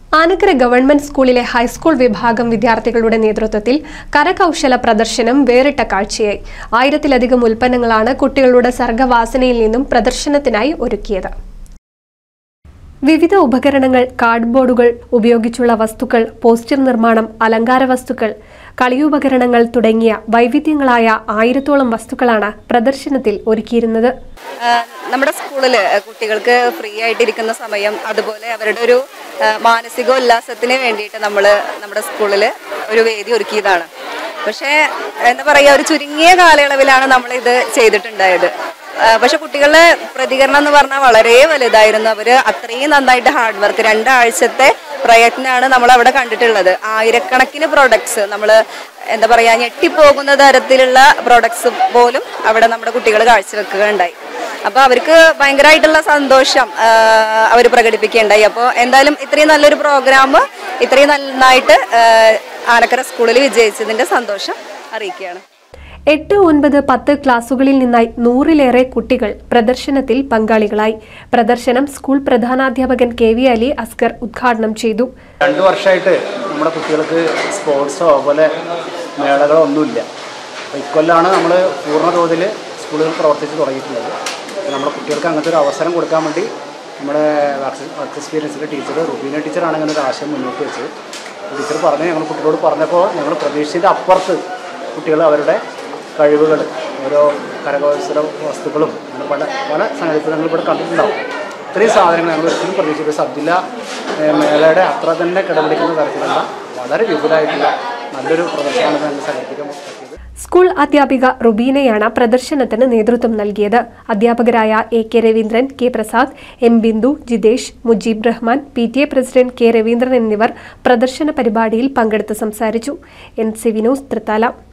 Anakkara government സ്കൂളിലെ high school വിഭാഗം വിദ്യാർത്ഥികളുടെ നേതൃത്വത്തിൽ കരകൗശല പ്രദർശനം വേറിട്ട കാഴ്ചയായി ആയിരത്തിലധികം ഉൽപ്പന്നങ്ങളാണ് കുട്ടികളുടെ സർഗവാസനയിൽ നിന്നും പ്രദർശനത്തിനായി ഒരുക്കിയത് വിവിധ ഉപകരണങ്ങൾ കാർഡ്ബോർഡുകൾ ഉപയോഗിച്ചുള്ള വസ്തുക്കൾ പോസ്റ്റർ നിർമ്മാണം അലങ്കാര വസ്തുക്കൾ കളിയുപകരണങ്ങൾ തുടങ്ങിയ വൈവിധ്യങ്ങളായ ആയിരത്തോളം വസ്തുക്കളാണ് പ്രദർശനത്തിൽ ഒരുക്കിയിരുന്നത് ആഹ് നമ്മുടെ സ്കൂളിൽ കുട്ടികൾക്ക് ഫ്രീ ആയിട്ടിരിക്കുന്ന സമയം അതുപോലെ അവരുടെ ഒരു ആഹ് മാനസിക ഉല്ലാസത്തിന് വേണ്ടിയിട്ട് നമ്മൾ നമ്മുടെ സ്കൂളിൽ ഒരു വേദി ഒരുക്കിയതാണ് പക്ഷേ എന്താ പറയുക ഒരു ചുരുങ്ങിയ കാലയളവിലാണ് നമ്മൾ ഇത് ചെയ്തിട്ടുണ്ടായത് ആഹ് പക്ഷെ കുട്ടികളുടെ പ്രതികരണം എന്ന് പറഞ്ഞാൽ വളരെ വലുതായിരുന്നു അവർ അത്രയും നന്നായിട്ട് ഹാർഡ് വർക്ക് രണ്ടാഴ്ചത്തെ പ്രയത്നമാണ് നമ്മൾ അവിടെ കണ്ടിട്ടുള്ളത് ആയിരക്കണക്കിന് പ്രോഡക്ട്സ് നമ്മൾ എന്താ പറയുക ഞെട്ടിപ്പോകുന്ന തരത്തിലുള്ള പ്രോഡക്ട്സ് പോലും അവിടെ നമ്മുടെ കുട്ടികൾ കാഴ്ചവെക്കുകയുണ്ടായി അപ്പോൾ അവർക്ക് ഭയങ്കരമായിട്ടുള്ള സന്തോഷം അവർ പ്രകടിപ്പിക്കുകയുണ്ടായി അപ്പോൾ എന്തായാലും ഇത്രയും നല്ലൊരു പ്രോഗ്രാം ഇത്രയും നന്നായിട്ട് ആഹ് ആനക്കര സ്കൂളിൽ വിജയിച്ചതിൻ്റെ സന്തോഷം അറിയിക്കുകയാണ് എട്ട് ഒൻപത് പത്ത് ക്ലാസുകളിൽ നിന്നായി നൂറിലേറെ കുട്ടികൾ പ്രദർശനത്തിൽ പങ്കാളികളായി പ്രദർശനം സ്കൂൾ പ്രധാനാധ്യാപകൻ കെ വി അലി അസ്കർ ഉദ്ഘാടനം ചെയ്തു രണ്ട് വർഷമായിട്ട് നമ്മുടെ കുട്ടികൾക്ക് സ്പോർട്സോ അതുപോലെ മേളകളോ ഒന്നുമില്ല അപ്പോൾ ഇക്കൊല്ലാണ് നമ്മൾ പൂർണ്ണ തോതിൽ സ്കൂളുകൾ പ്രവർത്തിച്ച് തുടങ്ങിയിട്ടുള്ളത് അപ്പോൾ നമ്മുടെ കുട്ടികൾക്ക് അങ്ങനത്തെ ഒരു അവസരം കൊടുക്കാൻ വേണ്ടി നമ്മുടെ വർക്ക് വർക്ക് എക്സ്പീരിയൻസിലെ ടീച്ചർ റുബീന ടീച്ചറാണ് അങ്ങനെ ഒരു ആശയം മുന്നോട്ട് വെച്ചത് ടീച്ചർ പറഞ്ഞ് ഞങ്ങൾ കുട്ടികളോട് പറഞ്ഞപ്പോൾ ഞങ്ങൾ പ്രതീക്ഷിച്ചതിൻ്റെ അപ്പുറത്ത് കുട്ടികൾ അവരുടെ കഴിവുകൾ ഓരോ കരകൗശല വസ്തുക്കളും അങ്ങനെ പല പല സംഗതികളും ഞങ്ങൾ ഇവിടെ കണ്ടിട്ടുണ്ടാവും ഇത്രയും സാധനങ്ങൾ ഞങ്ങൾ ഒരിക്കലും പ്രതീക്ഷിച്ചത് സബ് ജില്ലാ ഏഹ്, മേളയുടെ അത്ര തന്നെ കിടപിടിക്കുന്ന തരത്തിലുള്ള വളരെ വിപുലമായിട്ടുള്ള നല്ലൊരു പ്രദർശനമാണ് ഞങ്ങൾ സംഘടിപ്പിക്കാൻ പറ്റിയത് സ്കൂൾ അധ്യാപിക റുബീനയാണ് പ്രദർശനത്തിന് നേതൃത്വം നൽകിയത് അധ്യാപകരായ A K Raveendran K Prasad M Bindu Jithesh Mujeeb Rahman P T A president K Raveendran എന്നിവർ പ്രദർശന പരിപാടിയിൽ പങ്കെടുത്ത് സംസാരിച്ചു എൻ സി വിനോസ് തൃത്താല